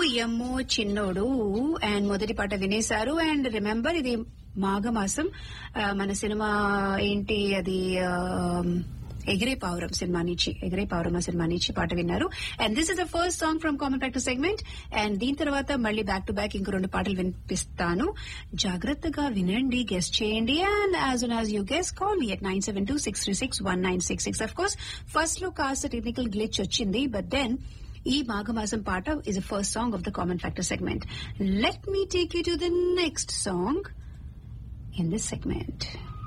యమ్మో చిన్నోడు అండ్ మొదటి పాట వినేశారు అండ్ రిమెంబర్ ఇది మాఘమాసం ఆ, మన సినిమా ఏంటి అది ఆ, ఎగిరే పావురం సినిమా నుంచి ఎగిరే పావురం సినిమా నుంచి పాట విన్నారు and this is the first song from common practice segment and దీని తర్వాత మళ్ళీ బ్యాక్ టు బ్యాక్ ఇంకో రెండు పాటలు వినిపిస్తాను జాగ్రత్తగా వినండి గెస్ట్ చేయండి and as soon as you guess call me at nine seven two six three six one nine six six of course first లో కాస్త టెక్నికల్ గ్లిచ్ వచ్చింది బట్ దెన్ ఈ మాఘమాసం పాట is the first song of the common factor segment let me take you to the next song in this segment.